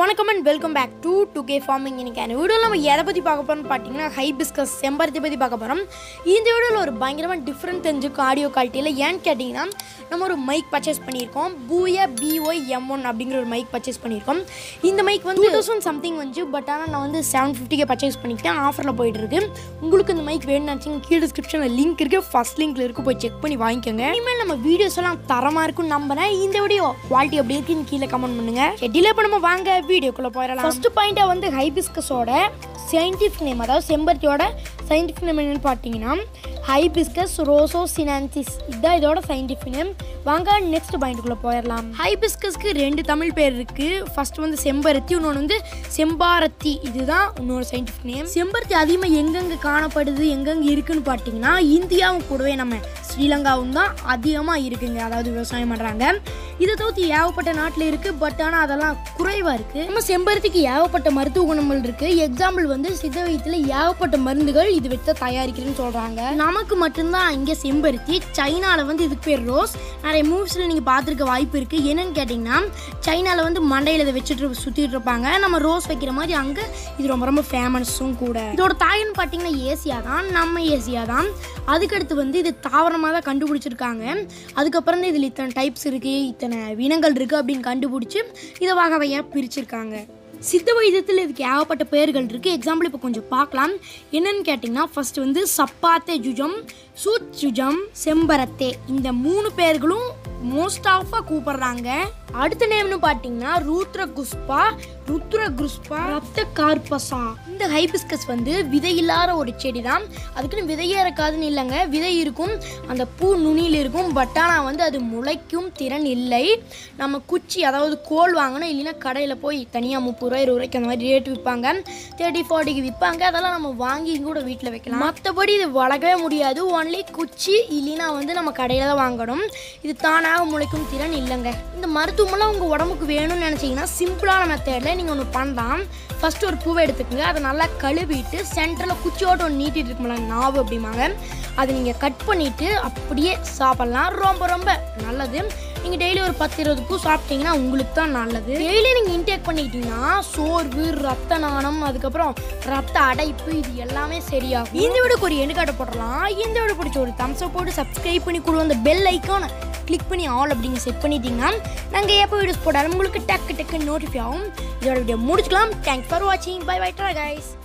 வணக்கம் and welcome back to two K farming இன்னைக்கான வீடியோவில் நம்ம எதை பற்றி பார்க்க போகிறோம்னு பார்த்தீங்கன்னா ஹைபிஸ்கஸ் செம்பருத்தி பற்றி பார்க்க போகிறோம் இந்த வீடியோவில் ஒரு பயங்கரமாக டிஃப்ரெண்ட் தெரிஞ்சுக்கும் ஆடியோ குவாலிட்டியில் ஏன்னு கேட்டிங்கன்னா நம்ம ஒரு மைக் பர்ச்சேஸ் பண்ணியிருக்கோம் பூய பிஒய் எம் ஒன் அப்படிங்கிற ஒரு மைக் பர்ச்சேஸ் பண்ணியிருக்கோம் இந்த மைக் வந்து டூ தௌசண்ட் சம்திங் வந்துச்சு பட் ஆனால் நான் வந்து செவன் ஃபிஃப்டிக்கு பர்ச்சேஸ் பண்ணிக்கிட்டேன் ஆஃபரில் போயிட்டு இருக்கு உங்களுக்கு இந்த மைக் வேணும்னு நினச்சிங்க கீழே டிஸ்கிரிப்ஷனில் லிங்க் இருக்குது ஃபஸ்ட் லிங்க்ல இருக்கு போய் செக் பண்ணி வாங்கிக்கோங்க இனிமேல் நம்ம வீடியோஸ் எல்லாம் தரமாக இருக்கும்னு நம்புறேன் இந்த வீடியோ குவாலிட்டி எப்படி இருக்குன்னு கீழே கமெண்ட் பண்ணுங்க டிலே பண்ணாம வாங்க வீடியோக்குள்ள போயிடலாம் ஃபர்ஸ்ட் பாயிண்டா வந்து ஹைபிஸ்கஸோட சயின்டிஃபிக் நேம் அதாவது செம்பருத்தியோட சயின்டிஃபிக் நேம் என்னன்னு பார்த்தீங்கன்னா ஹைபிஸ்கஸ் ரோசோ சினான்சிஸ் இதுதான் இதோட சயின்டிஃபிக் நேம் வாங்க நெக்ஸ்ட் பாயிண்ட்டுக்குள்ள போயிடலாம் ஹைபிஸ்கஸ்க்கு ரெண்டு தமிழ் பேர் இருக்கு ஃபர்ஸ்ட் வந்து செம்பருத்தி இன்னொன்று வந்து செம்பாரத்தி இதுதான் இன்னொரு சயின்டிஃபிக் நேம் செம்பருத்தி அதிகமாக எங்கெங்கே காணப்படுது எங்கெங்கே இருக்குன்னு பார்த்தீங்கன்னா இந்தியாவும் கூடவே நம்ம ஸ்ரீலங்காவும் தான் அதிகமாக இருக்குங்க அதாவது விவசாயம் பண்ணுறாங்க இதை தவிர்த்து ஏகப்பட்ட நாட்டில் இருக்குது பட் ஆனால் அதெல்லாம் குறைவாக இருக்குது நம்ம செம்பருத்திக்கு ஏகப்பட்ட மருத்துவ குணங்கள் இருக்குது எக்ஸாம்பிள் வந்து சித்த வைத்தியில் ஏகப்பட்ட மருந்துகள் இது வச்சு தயாரிக்கிறேன்னு சொல்கிறாங்க நமக்கு மட்டும்தான் இங்கே செம்பருத்தி சைனாவில் வந்து இதுக்கு பேர் ரோஸ் நிறைய மூவிஸில் நீங்கள் பார்த்துருக்க வாய்ப்பு இருக்குது என்னன்னு கேட்டிங்கன்னா சைனாவில் வந்து மண்டையில் இதை வச்சுட்டு சுற்றிட்டு இருப்பாங்க நம்ம ரோஸ் வைக்கிற மாதிரி அங்கே இது ரொம்ப ரொம்ப ஃபேமஸும் கூட இதோட தாயின்னு பார்த்தீங்கன்னா ஏசியா தான் நம்ம ஏசியா தான் அதுக்கடுத்து வந்து இது தாவரமாக தான் கண்டுபிடிச்சிருக்காங்க அதுக்கப்புறம் தான் இதில் இத்தனை டைப்ஸ் இருக்குது இத்தனை வினங்கள் இருக்குது அப்படின்னு கண்டுபிடிச்சி இதை வகை வகையாக பிரிச்சிருக்காங்க சித்த வைத்தியத்தில் இதுக்கு ஏகப்பட்ட பெயர்கள் இருக்குது எக்ஸாம்பிள் இப்போ கொஞ்சம் பார்க்கலாம் என்னன்னு கேட்டிங்கன்னா ஃபர்ஸ்ட் வந்து சப்பாத்தே ஜுஜம் சூத் ஜுஜம் செம்பரத்தே இந்த மூணு பேர்களும் மோஸ்ட் ஆஃபாக கூப்பிடுறாங்க அடுத்த நேம்னு பார்த்தீங்கன்னா ரூத்ர குஸ்பா ருத்ர குஸ்பா ரத்த கார்பசா இந்த ஹைபிஸ்கஸ் வந்து விதை இல்லாத ஒரு செடி தான் அதுக்குன்னு விதையே இருக்காதுன்னு இல்லைங்க விதை இருக்கும் அந்த பூ நுனியில் இருக்கும் பட் ஆனால் வந்து அது முளைக்கும் திறன் இல்லை நம்ம குச்சி அதாவது கோல் வாங்கணும் இல்லைன்னா கடையில் போய் தனியாக முப்பது ரூபாய் இருபது ரூபாய்க்கு அந்த மாதிரி ரேட் விற்பாங்க தேர்ட்டி ஃபார்ட்டிக்கு விற்பாங்க அதெல்லாம் நம்ம வாங்கி கூட வீட்டில் வைக்கலாம் மற்றபடி இது வளர்க்கவே முடியாது ஒன்லி குச்சி இல்லைன்னா வந்து நம்ம கடையில் தான் வாங்கணும் இது தானாக முளைக்கும் திறன் இல்லைங்க இந்த மருத்துவமெல்லாம் உங்கள் உடம்புக்கு வேணும்னு நினச்சிங்கன்னா சிம்பிளான மெத்தடில் நீங்கள் ஒன்று பண்ணலாம் ஃபஸ்ட்டு ஒரு பூவை எடுத்துக்கோங்க அதை நல்லா கழுவிட்டு சென்டரில் குச்சியோட ஒன்று நீட்டிட்டு இருக்கும்ல நாவு அப்படிம்பாங்க அதை நீங்கள் கட் பண்ணிவிட்டு அப்படியே சாப்பிட்லாம் ரொம்ப ரொம்ப நல்லது நீங்கள் டெய்லி ஒரு பத்து இருபது பூ சாப்பிட்டீங்கன்னா உங்களுக்கு தான் நல்லது டெய்லி நீங்கள் இன்டேக் பண்ணிக்கிட்டீங்கன்னா சோர்வு ரத்த நாணம் அதுக்கப்புறம் ரத்த அடைப்பு இது எல்லாமே சரியாகும் இந்த வீடியோக்கு ஒரு எண்டு காட்ட போடலாம் இந்த வீடியோ பிடிச்ச ஒரு தம்ஸ் போட்டு சப்ஸ்கிரைப் பண்ணி கொடுவோம் அந்த பெல் ஐக்கானை கிளிக் பண்ணி ஆல் அப்படிங்க செட் பண்ணிட்டீங்கன்னா நாங்கள் எப்போ வீடியோஸ் போட்டாலும் உங்களுக்கு டக்கு டக்கு நோட்டிஃபை ஆகும் இதோட வீடியோ முடிச்சுக்கலாம் தேங்க்ஸ் ஃபார் வாட்சிங் பை பை ட்ரா கைஸ்